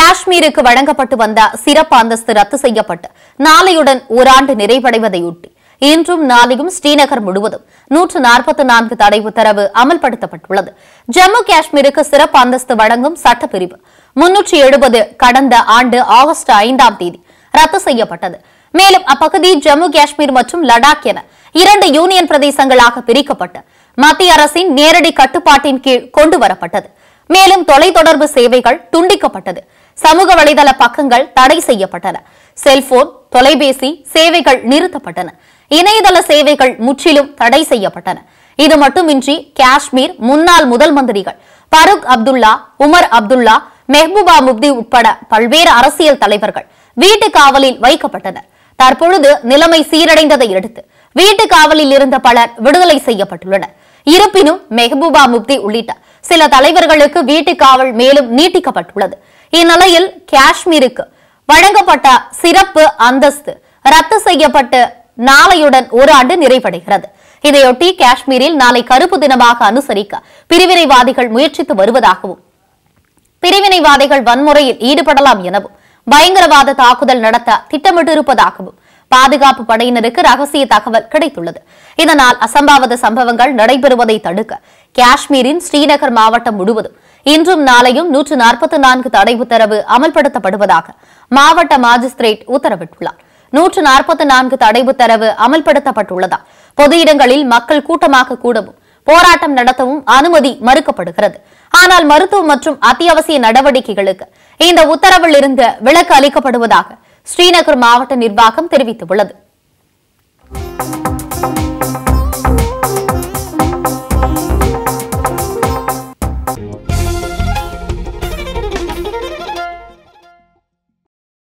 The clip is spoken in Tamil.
காஷ்மீருக்கு வழங்கப்பட்டு வந்த சிறப்பு அந்தஸ்து ரத்து செய்யப்பட்டு நாளையுடன் ஓராண்டு நிறைவடைவதையொட்டி இன்றும் நாளையும் ஸ்ரீநகர் முழுவதும் நூற்று நாற்பத்தி நான்கு தடை உத்தரவு அமல்படுத்தப்பட்டுள்ளது ஜம்மு காஷ்மீருக்கு சிறப்பு அந்தஸ்து வழங்கும் சட்டப்பிரிவு முன்னூற்றி எழுபது கடந்த ஆண்டு ஆகஸ்ட் ஐந்தாம் தேதி ரத்து செய்யப்பட்டது மேலும் அப்பகுதி ஜம்மு காஷ்மீர் மற்றும் லடாக் என இரண்டு யூனியன் பிரதேசங்களாக பிரிக்கப்பட்டு மத்திய அரசின் நேரடி கட்டுப்பாட்டின் கீழ் கொண்டு வரப்பட்டது மேலும் தொலைத்தொடர்பு சேவைகள் துண்டிக்கப்பட்டது சமூக வலைதள பக்கங்கள் தடை செய்யப்பட்டன செல்போன் தொலைபேசி சேவைகள் நிறுத்தப்பட்டன இணையதள சேவைகள் முற்றிலும் தடை செய்யப்பட்டன இது மட்டுமின்றி காஷ்மீர் முன்னாள் முதல் மந்திரிகள் பருக் அப்துல்லா உமர் அப்துல்லா மெஹபூபா முப்தி உட்பட பல்வேறு அரசியல் தலைவர்கள் வீட்டு காவலில் வைக்கப்பட்டனர் தற்பொழுது நிலைமை சீரடைந்ததை அடுத்து வீட்டு காவலில் இருந்த பலர் விடுதலை செய்யப்பட்டுள்ளனர் இருப்பினும் மெஹபூபா முப்தி உள்ளிட்ட சில தலைவர்களுக்கு வீட்டு காவல் மேலும் நீட்டிக்கப்பட்டுள்ளது இந்நிலையில் காஷ்மீருக்கு வழங்கப்பட்ட சிறப்பு அந்தஸ்து ரத்து செய்யப்பட்டு நாளையுடன் ஒரு ஆண்டு நிறைவடைகிறது இதையொட்டி காஷ்மீரில் நாளை கருப்பு தினமாக அனுசரிக்க பிரிவினைவாதிகள் முயற்சித்து வருவதாகவும் பிரிவினைவாதிகள் வன்முறையில் ஈடுபடலாம் எனவும் பயங்கரவாத தாக்குதல் நடத்த திட்டமிட்டிருப்பதாகவும் பாதுகாப்பு படையினருக்கு ரகசிய தகவல் கிடைத்துள்ளது இதனால் அசம்பாவித சம்பவங்கள் நடைபெறுவதை தடுக்க காஷ்மீரின் ஸ்ரீநகர் மாவட்டம் முழுவதும் இன்றும் நாளையும் நூற்று நாற்பத்தி நான்கு தடை உத்தரவு அமல்படுத்தப்படுவதாக மாவட்ட மாஜிஸ்திரேட் உத்தரவிட்டுள்ளார் நூற்று நாற்பத்தி நான்கு தடை உத்தரவு அமல்படுத்தப்பட்டுள்ளதால் பொது இடங்களில் மக்கள் கூட்டமாக கூடவும் போராட்டம் நடத்தவும் அனுமதி மறுக்கப்படுகிறது ஆனால் மருத்துவம் மற்றும் அத்தியாவசிய நடவடிக்கைகளுக்கு இந்த உத்தரவில் இருந்து விலக்கு அளிக்கப்படுவதாக ஸ்ரீநகர் மாவட்ட நிர்வாகம் தெரிவித்துள்ளது